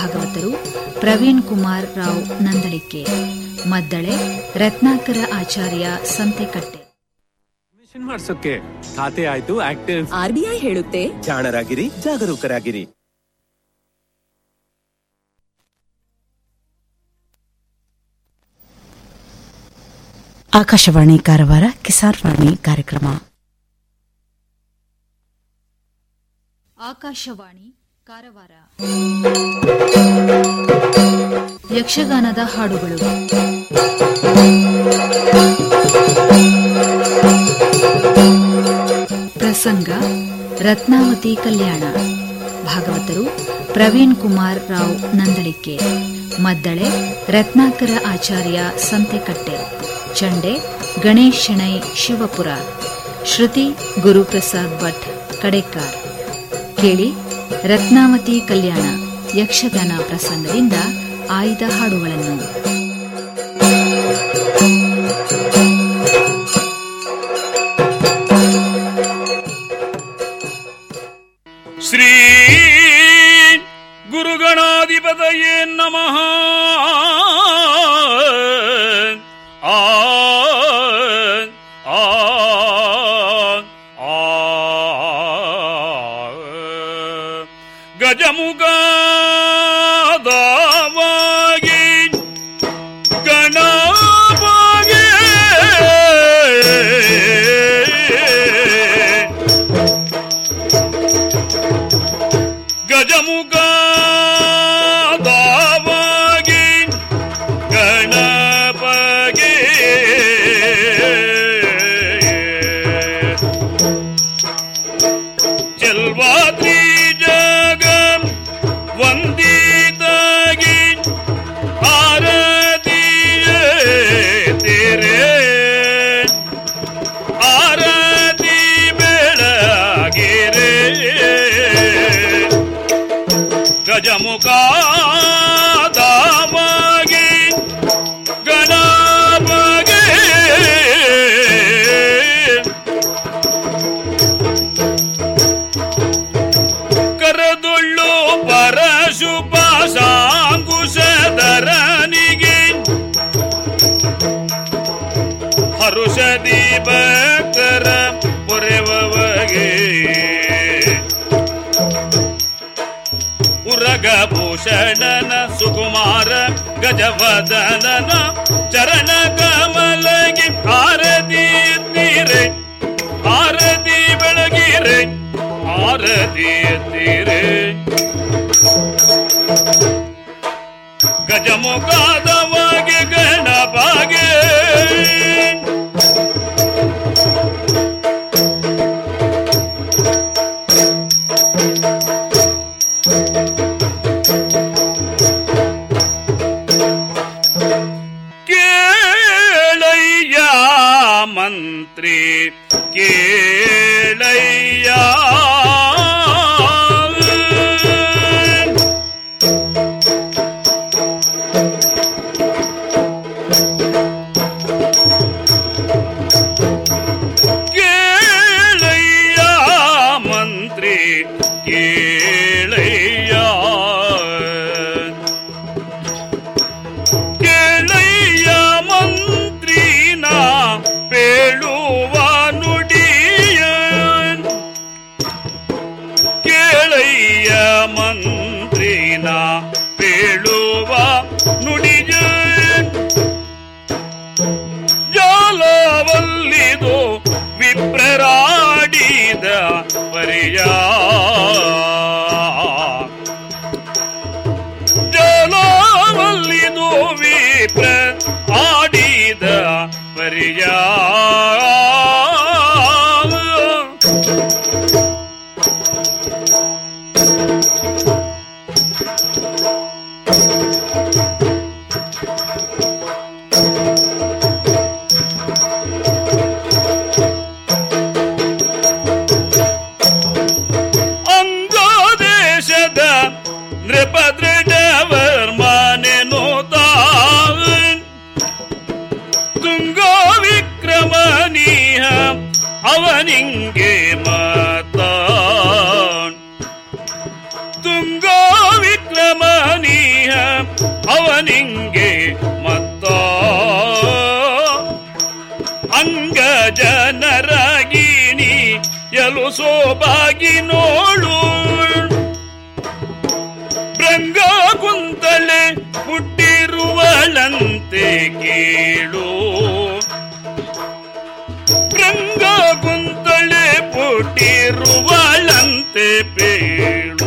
ಭಾಗವತರು ಪ್ರವೀಣ್ ಕುಮಾರ್ ರಾವ್ ನಂದಳಿಕೆ ಮದ್ದಳೆ ರತ್ನಾಕರ ಆಚಾರ್ಯ ಸಂತೆಕಟ್ಟೆ ಮಿಷನ್ ಮಾಡ್ಸೋಕೆ ಖಾತೆ ಆಯ್ತು ಆಕ್ಟಿವ್ ಆರ್ಬಿಐ ಹೇಳುತ್ತೆ ಜಾಣರಾಗಿರಿ ಜಾಗರೂಕರಾಗಿರಿ ಆಕಾಶವಾಣಿ ಕಾರವಾರ ಕಿಸಾನ್ ವಾಣಿ ಕಾರ್ಯಕ್ರಮ ಆಕಾಶವಾಣಿ ಕಾರವಾರ ಯಕ್ಷಗಾನದ ಹಾಡುಗಳು ಪ್ರಸಂಗ ರತ್ನಾವತಿ ಕಲ್ಯಾಣ ಭಾಗವತರು ಪ್ರವೀಣ್ ಕುಮಾರ್ ರಾವ್ ನಂದಳಿಕೆ ಮದ್ದಳೆ ರತ್ನಾಕರ ಆಚಾರ್ಯ ಸಂತೆಕಟ್ಟೆ ಚಂಡೆ ಗಣೇಶ್ ಶೆಣೈ ಶಿವಪುರ ಶ್ರುತಿ ಗುರುಪ್ರಸಾದ್ ಭಟ್ ಕಡೆಕಾರ್ ಕೇಳಿ ರತ್ನಾವತಿ ಕಲ್ಯಾಣ ಯಕ್ಷಗಾನ ಪ್ರಸಂಗದಿಂದ ಆಯ್ದ ಹಾಡುಗಳನ್ನು ಶ್ರೀ ಗುರುಗಣಾಧಿಪತಯೇ ನಮಃ ಆ ಆ ಆ ಗಜಮುಖದವಾಗಿ ಗಣವಾಗಿ ಗಜಮುಖ ದಾವಾಗಿ ಗಣಪಗೆ ಚೆಲ್ವಾದ್ರಿ ಜಗ ವಂದಿತಾಗಿ ಆರತಿಯ ತೆರೆ ಆರತಿ ಬೆಳಗಿರೆ ಗಜಮುಖ ದಾಮಗೆ ಗಣಪಗೆ ಕರದೊಳ್ಳು ಪರಶುಪ ಸಾಂಗುಶಧರನಿಗೆ ಹರುಷದಿ ಭಕ್ತರ ಪೊರೆವಗೆ ಉರಗಭೂಷಣನ ಸುಕುಮಾರ ಗಜವದನನ ಚರಣ ಕಮಲಗೆ ಆರತಿ ಎತ್ತೀರೆ ಆರತಿ ಬೆಳಗಿರೆ ಆರತಿ ಎತ್ತೀರೆ ಗಜಮುಖಾದವಾಗಿ ಗಣಪಗೆ ಕೇಳಯ್ಯ ಮಂತ್ರಿ ಕೇಳಯ್ಯ ಕೇಳಯ್ಯ ಮಂತ್ರಿ ಕೇಳಯ್ಯ ಕೇಳಯ್ಯ ಮಂತ್ರಿನ ಪೇಳುವ ನುಡಿಯ ಕೇಳಯ್ಯ ಮಂತ್ರಿನ ಪೇಳುವ ನುಡಿಯ ಜಾಲವಲ್ಲಿದು ವಿಪ್ರರಾಡಿದ ಪರಿಯ ಜಲವಲ್ಲಿದು ವಿಪ್ರ ಆಡಿದ ಪರಿಯ ಅಂಗದೇಶದ ನೃಪದೃಢವರ್ಮನೆನು ತುಂಗ ವಿಕ್ರಮನೀಹ ಅವನಿಂಗೆ ಮಾತ ತುಂಗ ವಿಕ್ರಮನೀಯ ಅವನಿಂಗೆ ಮತ್ತ ಅಂಗ ಜನರಾಗಿನಿ ಎಲು ಸೋಬಾಗಿ ನೋಳು ಭೃಂಗ ಕುಂತಳೆ ಹುಟ್ಟಿರುವಳಂತೆ ಕೇಳು ಭೃಂಗ ಕುಂತಳೆ ಪುಟ್ಟಿರುವಳಂತೆ ಪೇಳು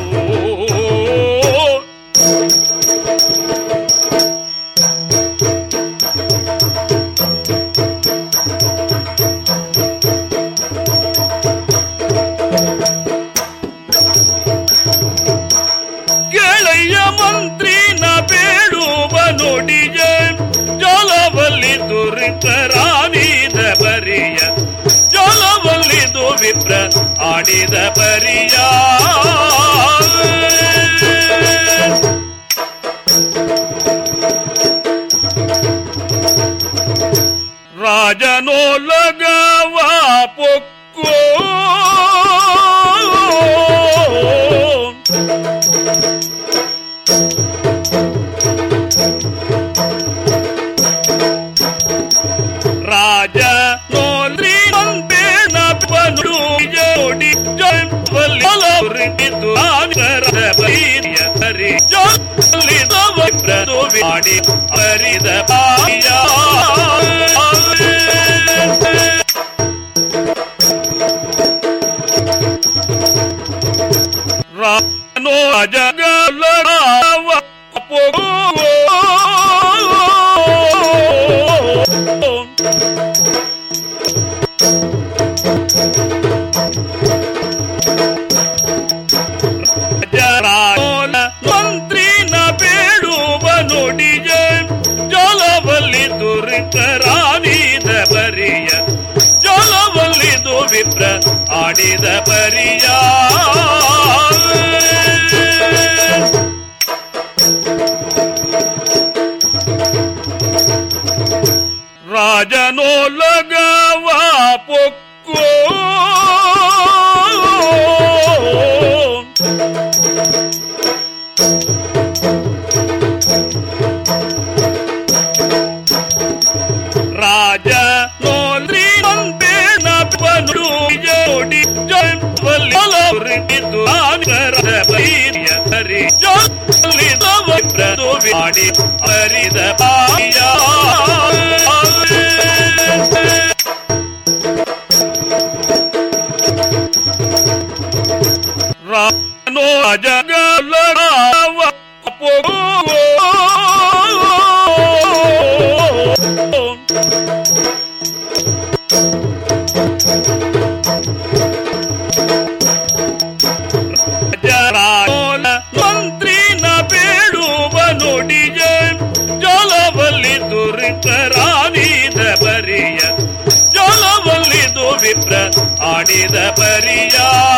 ಗೆಳೆಯ ಮಂತ್ರಿನ ಬೇಡುವ ನುಡಿಯ ಜಲವಲ್ಲಿ ದುರಿತರಾನಿದ ಬರಿಯ ಜಲವಲ್ಲಿದು ವಿಪ್ರ ಆಡಿದ ಬರಿಯ ರಾಜನೋಲಗವ ಪೊಕ್ಕೋ ರಾಜ ನೋಲ್ರಿ ಬೇಣ ಬನು ಜೋಡಿ ಜೊಲ್ಲಿದ್ದು ಆನರ ಬೈರ್ಯ ಹರಿ ಜೊಲ್ಲಿದ ವಕ್ರದು ಮಾಡಿ ಹರಿದ ಬಾಯ ರಾನೋ ಜಗಲವ ಜರಾನ ಮಂತ್ರಿನ ಬೇಡುವ ನುಡಿಯ ಜಲವಲ್ಲಿ ದುರಿತರಾನಿದ ಬರಿಯ ಜಲವಲ್ಲಿದು ವಿಪ್ರ ಆಡಿದ ಬರಿಯ ರಾಜನೋಲಗವ ಪೊಕ್ಕೋ ರಾಜ ನೋಲ್ರಿ ಬೇಣ ಬನು ಜೋಡಿ ಜೊಲ್ಲಿದ್ದು ಆನರ ಬೈರ್ಯ ಹರಿ ಜೊಲ್ಲಿದ ವಕ್ರದು ಮಾಡಿ ಹರಿದ ಬಾಯ ರಾನೋ ಜಗಲವ ಜರಾನ ಮಂತ್ರಿನ ಬೇಡುವ ನುಡಿಯ ಜಲವಲ್ಲಿ ದುರಿತರಾನಿದ ಬರಿಯ ಜಲವಲ್ಲಿದು ವಿಪ್ರ ಆಡಿದ ಬರಿಯ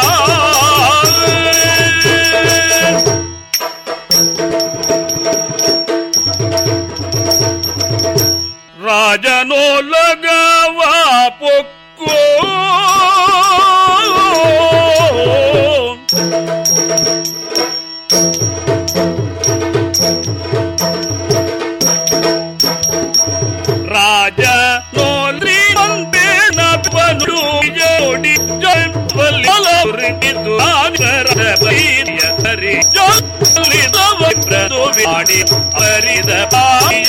ರಾಜನೋಲಗವ ಪೊಕ್ಕೋ ರಾಜ ನೋಲ್ರಿ ಬೇಣ ಬನು ಜೋಡಿ ಜೊಲ್ಲಿದ್ದು ಆನರ ಬೈರ್ಯ ಹರಿ ಜೊಲ್ಲಿದ ವಕ್ರದು ಮಾಡಿ ಹರಿದ ಬಾಯ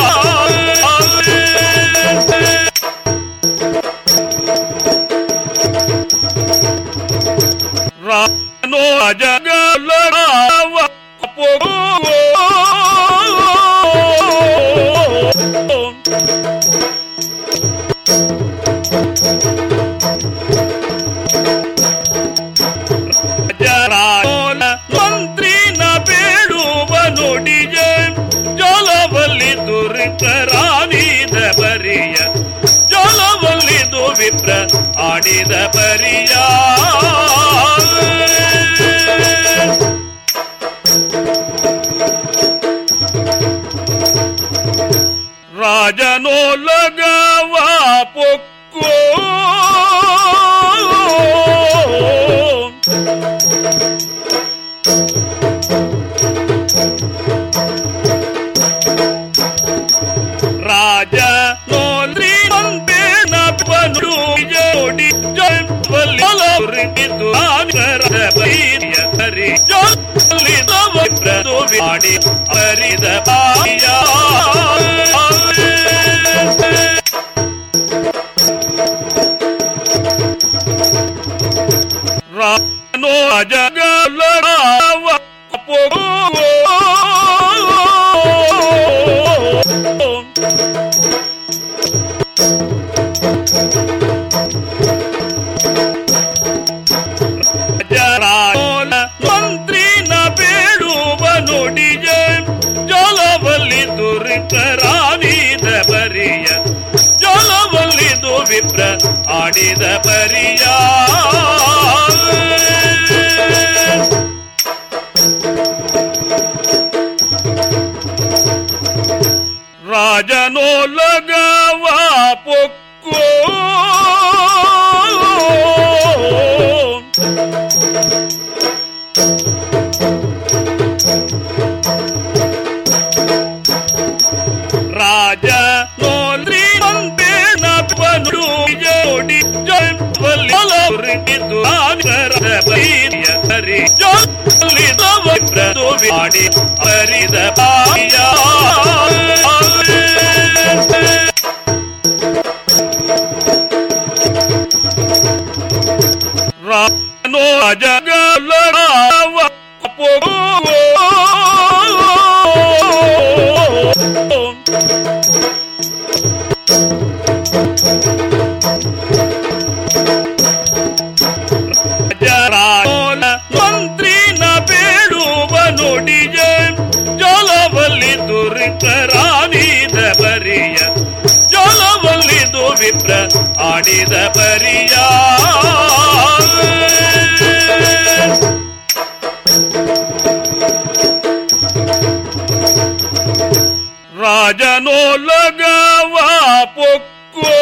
ರಾನೋ ಜಗಲವ ಪೊಕ್ಕೋ ಜರಾನ ಮಂತ್ರಿನ ಬೇಡುವ ನುಡಿಯ ಜಲವಲ್ಲಿ ದುರಿತರಾನಿದ ಬರಿಯ ಜಲವಲ್ಲಿದು ವಿಪ್ರ ಆಡಿದ ಬರಿಯ ರಾಜನೋಲಗವ ಪೊಕ್ಕೋ ಅರಿದ ಬಾಯ ರಾನೋ ಜಗಲರಾವ ಜರಾನ ಮಂತ್ರಿನ ಬೇಡುವ ನುಡಿಯ ಜಲವಲ್ಲಿ ದುರ್ಕರಾನಿದ ಬರಿಯ ಜಲವಲ್ಲಿದು ವಿಪ್ರ ಆಡಿದ ಬರಿಯ ರಾಜನೋಲಗವ ಪೊಕ್ಕೋ ರಾಜ ನೋಲ್ರಿ ಬೇಣ ಬನು ಜೋಡಿ ಜೊಲ್ಲಿದ್ದು ಆಗರ ಬೈರ್ಯ ಹರಿ ಜೊಲ್ಲಿದ ಪ್ರದು ಮಾಡಿ ಹರಿದ ಬಾಯ ರಾನೋ ಜಗಲರಾವ ಜರಾನ ಮಂತ್ರಿನ ಬೇಡುವ ನುಡಿಯ ಜಲವಲ್ಲಿ ದುರ್ಕರಾನಿದ ಬರಿಯ ಜಲವಲ್ಲಿದು ವಿಪ್ರ ಆಡಿದ ಬರಿಯ ರಾಜನೋಲಗವ ಪೊಕ್ಕೋ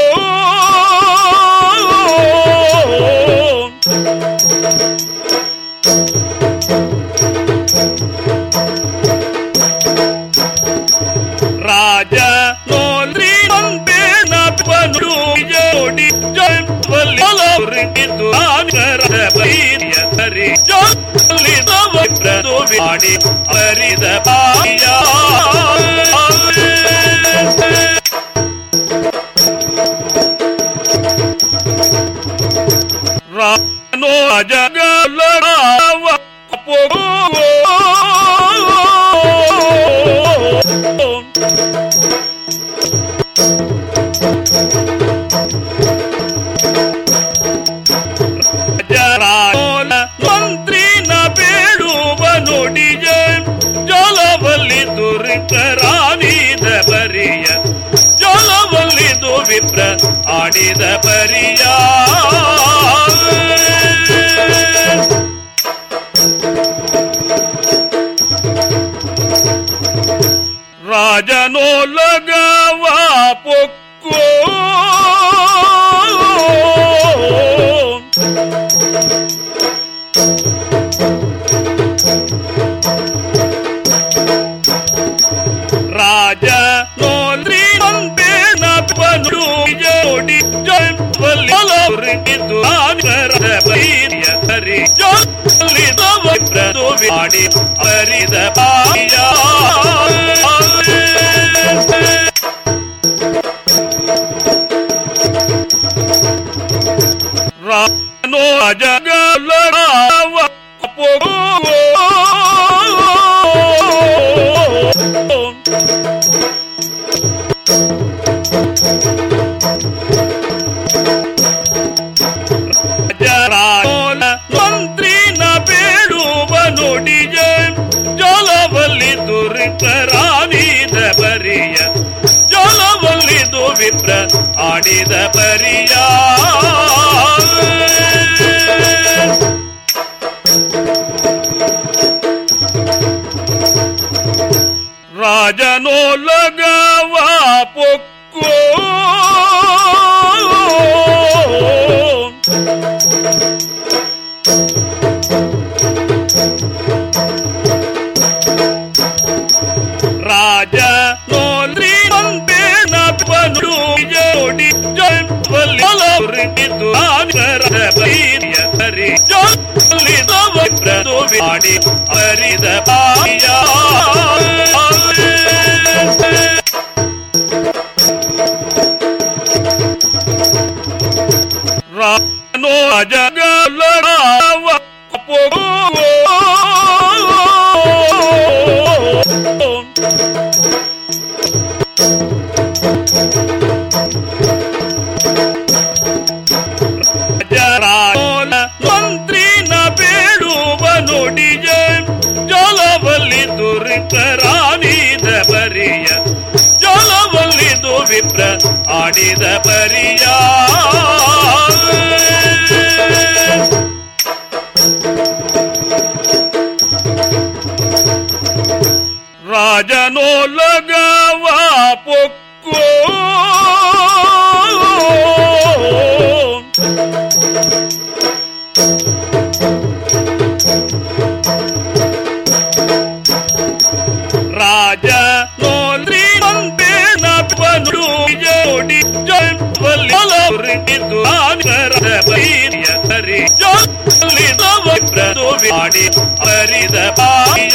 ರಾಜ ನೋಲ್ರಿ ಬೇಣ ಬನು ಜೋಡಿ ಜೊಲ್ಲಿದ್ದು ಆಗರ ಬೈರ್ಯ ಹರಿ ಜೊಲ್ಲಿದ ಪ್ರದು ಮಾಡಿ ಹರಿದ ಬಾಯ ರಾನೋ ಜಗಲರಾವ ಜರಾನ ಮಂತ್ರಿನ ಬೇಡುವ ನುಡಿಯ ಜಲವಲ್ಲಿ ದುರ್ಕರಾನಿದ ಬರಿಯ ಜಲವಲ್ಲಿದು ವಿಪ್ರ ಆಡಿದ ಬರಿಯ ರಾಜನೋಲಗವ ಪೊಕ್ಕೋ ರಾಜ ನೋಲ್ರಿ ಬೇಣ ಬನು ಜೋಡಿ ಜೊಲ್ಲಿದ್ದು ಆಗರ ಬೈರ್ಯ ಹರಿ ಜೊಲ್ಲಿದ ಪ್ರದು ಮಾಡಿ ಹರಿದ ಬಾಯ ರಾನೋ ಜಗಲರಾವ ಜರಾನ ಮಂತ್ರಿನ ಬೇಡುವ ನುಡಿಯ ಜಲವಲ್ಲಿ ದುರ್ಕರಾನಿದ ಬರಿಯ ಜಲವಲ್ಲಿದು ವಿಪ್ರ ಆಡಿದ ಬರಿಯ ರಾಜನೋಲಗವ ಪೊಕ್ಕೋ ರಾಜ ನೋಲ್ರಿ ಬೇಣ ಬನು ಜೋಡಿ ಜೊಲ್ಲಿದ್ದು ಆಗರ ಬೈರ್ಯ ಹರಿ ಜೊಲ್ಲಿದ ಪ್ರದು ಮಾಡಿ ಹರಿದ ಬಾಯ ರಾಣಿದ ಬರಿಯ ಜಲವಲ್ಲಿದು ವಿಪ್ರ ಆಡಿದ ಬರಿಯ ರಾಜನೋಲಗವ ಪೊಕ್ಕೋ ರಾಜ ನೋಂದ್ರಿ ನಂಬೇನ ಬನು ಜೋಡಿ ಜಲ್ವಲ್ಲಿದು ಆನರದ ಬೈರ್ಯ ಹರಿ ಜೊಲ್ಲಿದ ವಿಪ್ರದು ಮಾಡಿ ಹರಿದ ಬಾಯ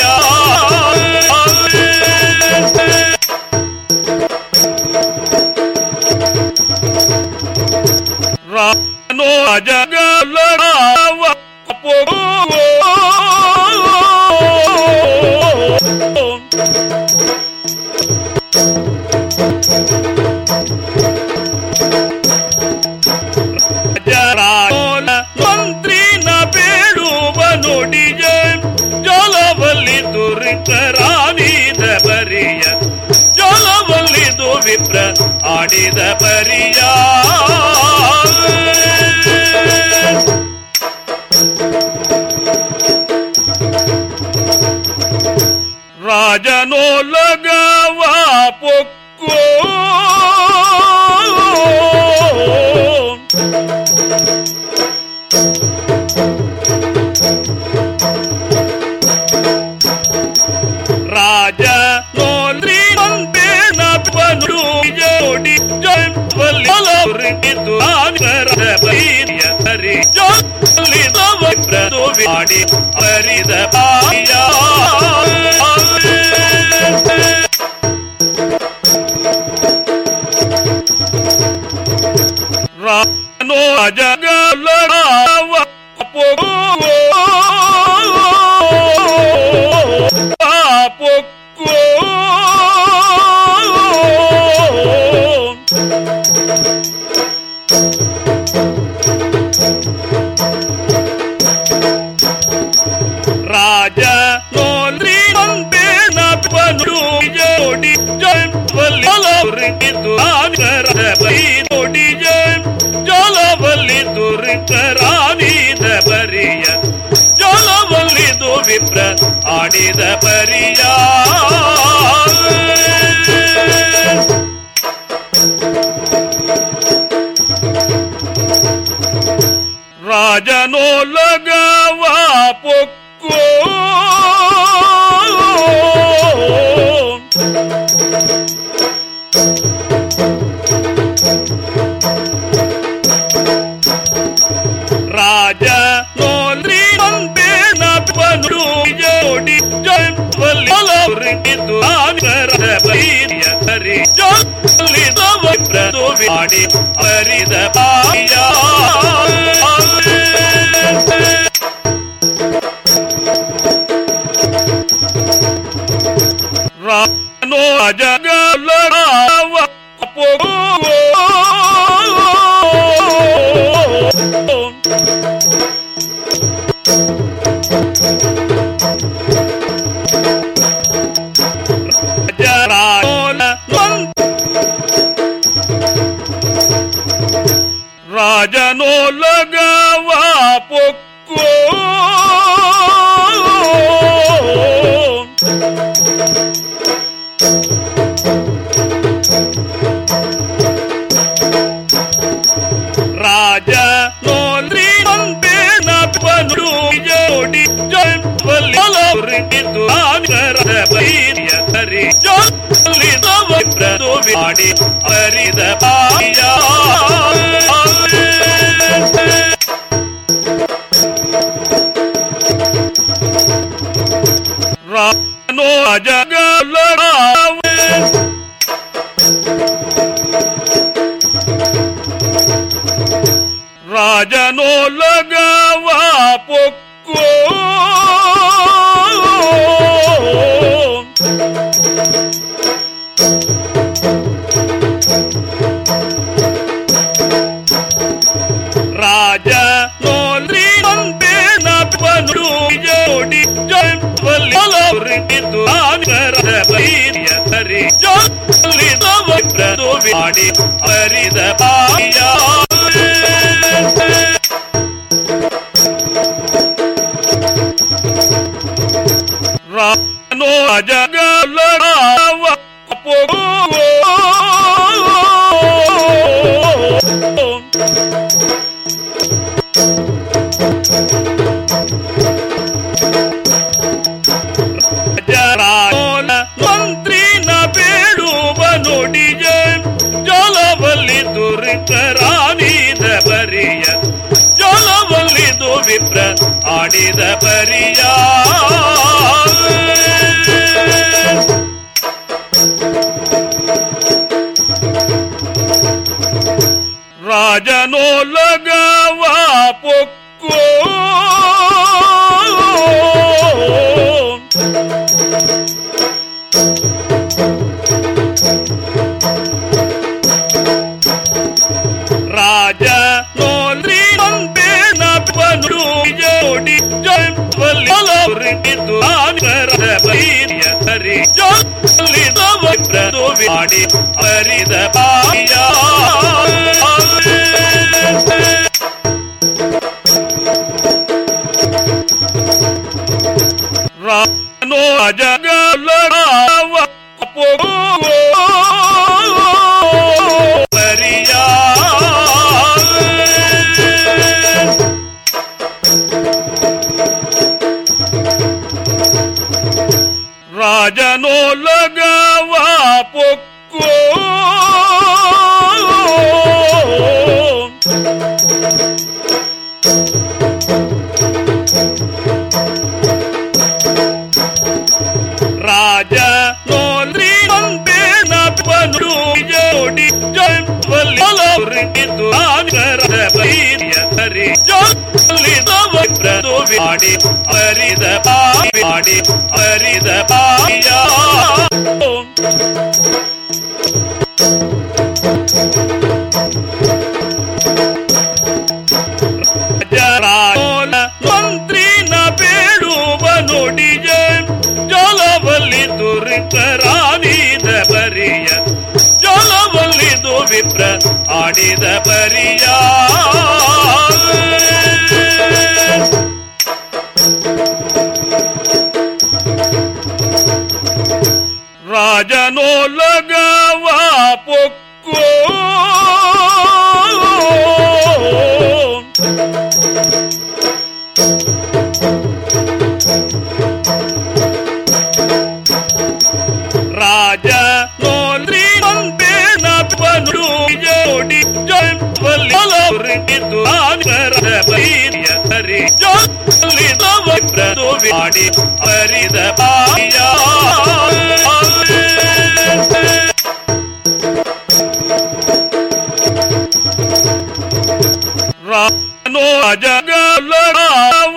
ರಾನೋ ಜಗಲವ ಜರಾನ ಮಂತ್ರಿನ ಬೇಡುವ ನುಡಿಯ ಜಲವಲ್ಲಿ ದುರಿತ ರಾಣಿದ ಬರಿಯ ಜಲವಲ್ಲಿದು ವಿಪ್ರ ಆಡಿದ ಬರಿಯ ರಾಜನೋಲಗವ ಪೊಕ್ಕೋ ರಾಜ ನೋಂದ್ರಿ ನಂಬೇನ ಬನು ಜೋಡಿ ಜಲ್ವಲ್ಲಿದು ಆನರದ ಬೈರ್ಯ ಹರಿ ಜೊಲ್ಲಿದ ವಿಪ್ರದು ಮಾಡಿ ಹರಿದ ಬಾಯ ರಾನೋ ಜಗಲವ ಪೊಕ್ಕೋ ರಾಜ ನೋಂದ್ರಿ ನಂಬೇನ ಬನು ಜೋಡಿ ಜಲ್ವಲ್ಲಿದು ಆನರದ ಬೈ ಜೋಡಿ ಜಲವಲ್ಲಿ ದುರಿತ ರಾಣಿದ ಬರಿಯ ಜಲವಲ್ಲಿದು ವಿಪ್ರ ಆಡಿದ ಬರಿಯ ರಾಜನೋಲಗವ ಪೊಕ್ಕೋ ರಾಜ ನೋಂದ್ರಿ ನಂಬೇನ ಬನು ಜೋಡಿ ಜಲ್ವಲ್ಲಿದು ಆನರದ ಬೈರ್ಯ ಹರಿ ಜೊಲ್ಲಿದ ವಿಪ್ರದು ಮಾಡಿ ಹರಿದ ಬಾಯ ರಾನೋ ಜಗಲವ ಪೊಕ್ಕೋ ಜರಾನ ರಾಜನೋಲಗವ ಪೊಕ್ಕೋ ರಾಜ ನೋಂದ್ರಿ ನಂಬೇನ ಬನು ಜೋಡಿ ಜಲ್ವಲ್ಲಿದು ಆನರದ ಬೈರ್ಯ ಹರಿ ಜೊಲ್ಲಿದ ವಿಪ್ರದು ಮಾಡಿ ಹರಿದ ಬಾಯ ರಾನೋ ಜಗಲವ ರಾಜನೋಲಗವ ಪೊಕ್ಕೋ ರಾಜ ನೋಂದ್ರಿ ನಂಬೇನ ಬನು ಜೋಡಿ ಜಲ್ವಲ್ಲಿದು ಆನರದ ಅರಿದ ಬಾಯ ರಾನೋ ಜಗಲವ ಜರಾನ ಮಂತ್ರಿನ ಬೇಡುವ ನುಡಿಯ ಜಲವಲ್ಲಿ ದುರಿತರಾನಿದ ಬರಿಯ ಜಲವಲ್ಲಿದು ವಿಪ್ರ ಆಡಿದ ಬರಿಯ ರಾಜನೋಲಗವ ಪೊಕ್ಕೋ ರಾಜ ನೋಲ್ರಿ ಬೇಣ ಬಂದು ಜೋಡಿ ಜಲ್ಪಲ್ಲಿದ್ದು ಆನರದ ಬೈರ್ಯ ಹರಿ ಜೊಲ್ಲಿದವ ಪ್ರದು ಮಾಡಿ ಹರಿದ ಬಾಯ ರಾನೋ ಜಗಲವ ಪರಿಯ ರಾಜನೋಲಗವ ಪೊಕ್ಕೋ ರಾಜ ನೋಲ್ರಿ ಬೇಣ ಬಂದು ಜೋಡಿ ಜಲ್ಪಲ್ಲಿದ್ದು ಆಗರದ ಬೈರ್ಯ ಹರಿ ಜೊಲ್ಲಿದವ ಪ್ರದು ಮಾಡಿ ಹರಿದ ಬಾಡಿ ಹರಿದ ಬಾಯ ಜರಾನ ಮಂತ್ರಿನ ಬೇಡುವ ನುಡಿಯ ಜಲವಲ್ಲಿ ದುರಿತರಾನಿದ ಬರಿಯ ಜಲವಲ್ಲಿದು ವಿಪ್ರ ಆಡಿದ ಬರಿಯ ರಾಜನೋಲಗವ ಪೊಕ್ಕೋ ರಾಜ ನೋಲ್ರಿ ಬೇಣ ಬಂದು ಜೋಡಿ ಜಲ್ಪಲ್ಲಿದ್ದು ಆನರದ ಬೈರ್ಯ ಹರಿ ಜೊಲ್ಲಿದವ ಪ್ರದು ಮಾಡಿ ಹರಿದ ಬಾಯ ರಾನೋ ಜಗಲವ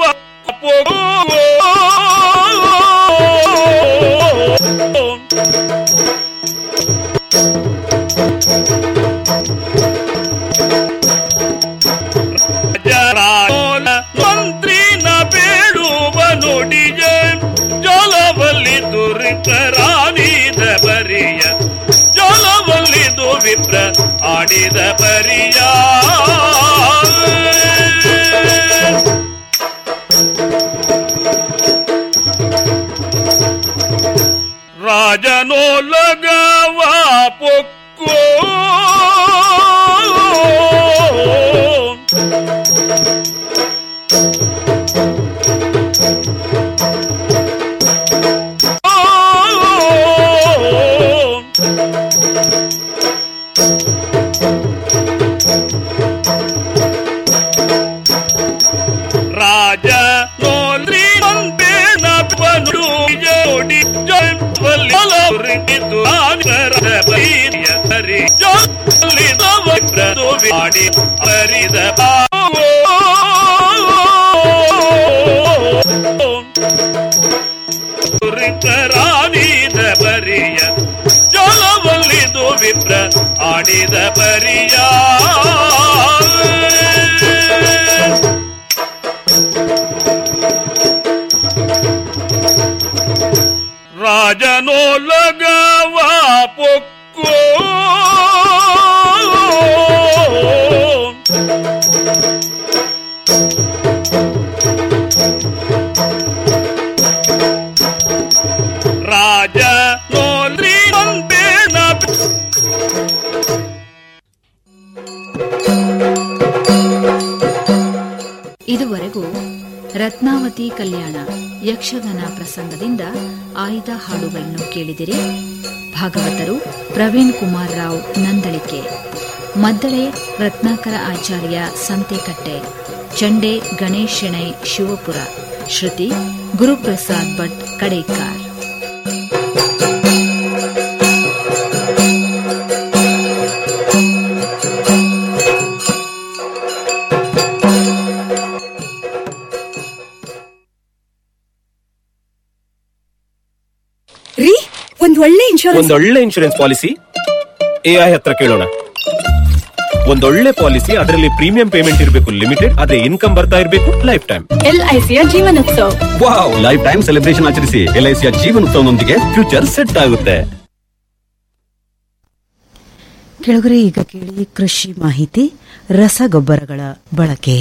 ಜರಾನ ಮಂತ್ರಿನ ಬೇಡುವ ನುಡಿಯ ಜಲವಲ್ಲಿ ದುರಿತರಾನಿದ ಬರಿಯ ಜಲವಲ್ಲಿದು ವಿಪ್ರ ಆಡಿದ ಬರಿಯ ರಾಜನೋಲಗವ ಪೊಕ್ಕೋ ರಾಜ ನೋಲ್ರಿ ಬೇಣ ಬಂದು ಜೋಡಿ ಜಲ್ಪಲ್ಲಿದ್ದು ಆಗರದ ಬೈರ್ಯ ಹರಿ ಜೊಲ್ಲಿದವ ಪ್ರದು ಮಾಡಿ ಹರಿದ ಬಾವೋ ರಾನಿದ ಬರಿಯ ಜಲವಲ್ಲಿದು ವಿಪ್ರ ಆಡಿದ ಬರಿಯ ರಾಜನೋಲಗವ ಪೊಕ್ಕೋ ಇದುವರೆಗೂ ರತ್ನಾವತಿ ಕಲ್ಯಾಣ ಯಕ್ಷಗಾನ ಪ್ರಸಂಗದಿಂದ ಆಯ್ದ ಹಾಡುಗಳನ್ನು ಕೇಳಿದಿರಿ ಭಾಗವತರು ಪ್ರವೀಣ್ ಕುಮಾರ್ ರಾವ್ ನಂದಳಿಕೆ ಮದ್ದಳೆ ರತ್ನಾಕರ ಆಚಾರ್ಯ ಸಂತೆಕಟ್ಟೆ ಚಂಡೆ ಗಣೇಶ್ ಶೆಣೈ ಶಿವಪುರ ಶ್ರುತಿ ಗುರುಪ್ರಸಾದ್ ಭಟ್ ಕಡೇಕಾರ್ ರೀ ಒಂದ್ ಒಳ್ಳೆ ಇನ್ಶೂರೆನ್ಸ್ ಒಂದೊಳ್ಳೆ ಇನ್ಶೂರೆನ್ಸ್ ಪಾಲಿಸಿ ಎಐ ಹತ್ರ ಕೇಳೋಣ ಒಂದೊಳ್ಳೆ ಪಾಲಿಸಿ ಅದರಲ್ಲಿ ಪ್ರೀಮಿಯಂ ಪೇಮೆಂಟ್ ಇರಬೇಕು ಲಿಮಿಟೆಡ್ ಅದೇ ಇನ್ಕಮ್ ಬರ್ತಾ ಇರಬೇಕು ಲೈಫ್ ಟೈಮ್ ಎಲ್ ಐ ಸಿಯ Jeevanotsava wow life time celebration ಆಚರಿಸಿ ಎಲ್ಐಸಿಯ ಜೀವನೋತ್ಸವನೊಂದಿಗೆ ಫ್ಯೂಚರ್ ಸೆಟ್ ಆಗುತ್ತೆ ಕೆಳಗರೆ ಈಗ ಕೇಳಿ ಕೃಷಿ ಮಾಹಿತಿ ರಸಗೊಬ್ಬರಗಳ ಬಳಕೆ